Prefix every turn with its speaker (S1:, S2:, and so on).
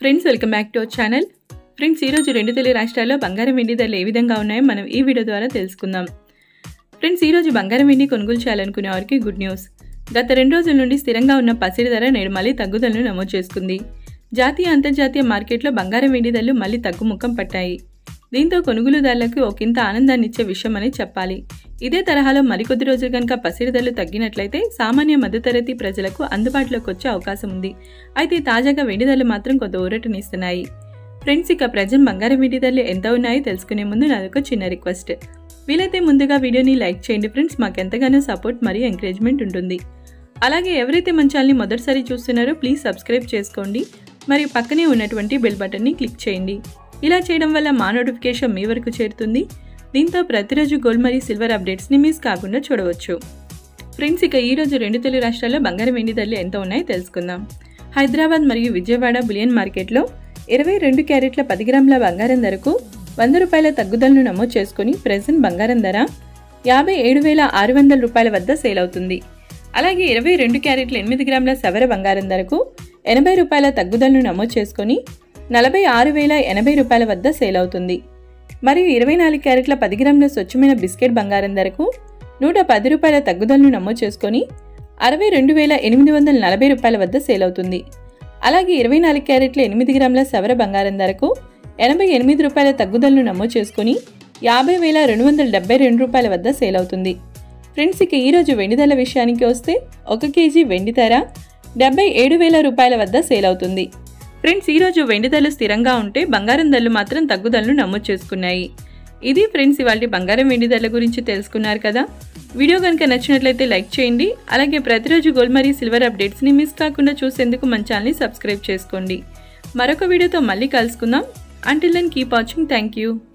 S1: friends welcome back to our channel friends ఈరోజు రెండు తెలుగు రాష్ట్రాల్లో బంగారం వెండి ధరలు ఏ విధంగా ఉన్నాయో మనం ఈ వీడియో ద్వారా తెలుసుకుందాం ఫ్రెండ్స్ ఈరోజు బంగారం వెండి కొనుగోలు చేయాలనుకునే వారికి గుడ్ న్యూస్ గత రెండు రోజుల నుండి స్థిరంగా ఉన్న పసిడి ధర నేడు మళ్ళీ తగ్గుదలను నమోదు చేసుకుంది జాతీయ అంతర్జాతీయ మార్కెట్లో బంగారం వెండి ధరలు మళ్ళీ తగ్గుముఖం పట్టాయి దీంతో కొనుగోలుదారులకు ఒకంత ఆనందాన్ని ఇచ్చే విషయం అని చెప్పాలి ఇదే తరహాలో మరికొద్ది రోజులు కనుక పసిడి ధరలు తగ్గినట్లయితే సామాన్య మధ్యతరగతి ప్రజలకు అందుబాటులోకి వచ్చే అవకాశం ఉంది అయితే తాజాగా వెండి ధరలు మాత్రం కొంత ఊరటనిస్తున్నాయి ఫ్రెండ్స్ ఇక ప్రజెంట్ బంగారం వెండి ధరలు ఎంత ఉన్నాయో తెలుసుకునే ముందు నాదొక చిన్న రిక్వెస్ట్ వీలైతే ముందుగా వీడియోని లైక్ చేయండి ఫ్రెండ్స్ మాకు ఎంతగానో సపోర్ట్ మరియు ఎంకరేజ్మెంట్ ఉంటుంది అలాగే ఎవరైతే మన ఛానల్ని మొదటిసారి చూస్తున్నారో ప్లీజ్ సబ్స్క్రైబ్ చేసుకోండి మరియు పక్కనే ఉన్నటువంటి బెల్ బటన్ని క్లిక్ చేయండి ఇలా చేయడం వల్ల మా నోటిఫికేషన్ మీ వరకు చేరుతుంది దీంతో ప్రతిరోజు గోల్డ్ మరియు సిల్వర్ అప్డేట్స్ని మిస్ కాకుండా చూడవచ్చు ఫ్రెండ్స్ ఇక ఈరోజు రెండు తెలుగు రాష్ట్రాల్లో బంగారం వెండి ధరలు ఎంత ఉన్నాయో తెలుసుకుందాం హైదరాబాద్ మరియు విజయవాడ బులియన్ మార్కెట్లో ఇరవై రెండు క్యారెట్ల పది గ్రాముల బంగారం ధరకు వంద రూపాయల తగ్గుదలను నమోదు చేసుకుని ప్రెజెంట్ బంగారం ధర యాభై ఏడు వేల ఆరు వందల రూపాయల వద్ద సేల్ అవుతుంది అలాగే ఇరవై రెండు క్యారెట్ల ఎనిమిది గ్రాముల సవర బంగారం ధరకు ఎనభై రూపాయల తగ్గుదలను నమోదు చేసుకుని నలభై ఆరు వేల ఎనభై రూపాయల వద్ద సేల్ అవుతుంది మరియు ఇరవై నాలుగు క్యారెట్ల పది గ్రాముల స్వచ్ఛమైన బిస్కెట్ బంగారం ధరకు నూట పది రూపాయల తగ్గుదలను నమోదు చేసుకొని అరవై రెండు వేల ఎనిమిది వందల నలభై రూపాయల వద్ద సేల్ అవుతుంది అలాగే ఇరవై నాలుగు క్యారెట్ల ఎనిమిది గ్రాముల సవర బంగారం ధరకు ఎనభై ఎనిమిది రూపాయల తగ్గుదలను నమోదు చేసుకుని యాభై వేల రెండు వందల డెబ్బై రెండు రూపాయల వద్ద సేల్ అవుతుంది ఫ్రెండ్స్ ఇక ఈరోజు వెండి ధరల విషయానికి వస్తే ఒక కేజీ వెండి ధర డెబ్బై ఏడు వేల రూపాయల వద్ద సేల్ అవుతుంది ఫ్రెండ్స్ ఈరోజు వెండి ధరలు స్థిరంగా ఉంటే బంగారం ధరలు మాత్రం తగ్గుదలను నమోదు చేసుకున్నాయి ఇది ఫ్రెండ్స్ ఇవాళ బంగారం వెండి ధరల గురించి తెలుసుకున్నారు కదా వీడియో కనుక నచ్చినట్లయితే లైక్ చేయండి అలాగే ప్రతిరోజు గోల్డ్ మరియు సిల్వర్ అప్డేట్స్ని మిస్ కాకుండా చూసేందుకు మన ఛానల్ని సబ్స్క్రైబ్ చేసుకోండి మరొక వీడియోతో మళ్ళీ కలుసుకుందాం until then keep watching thank you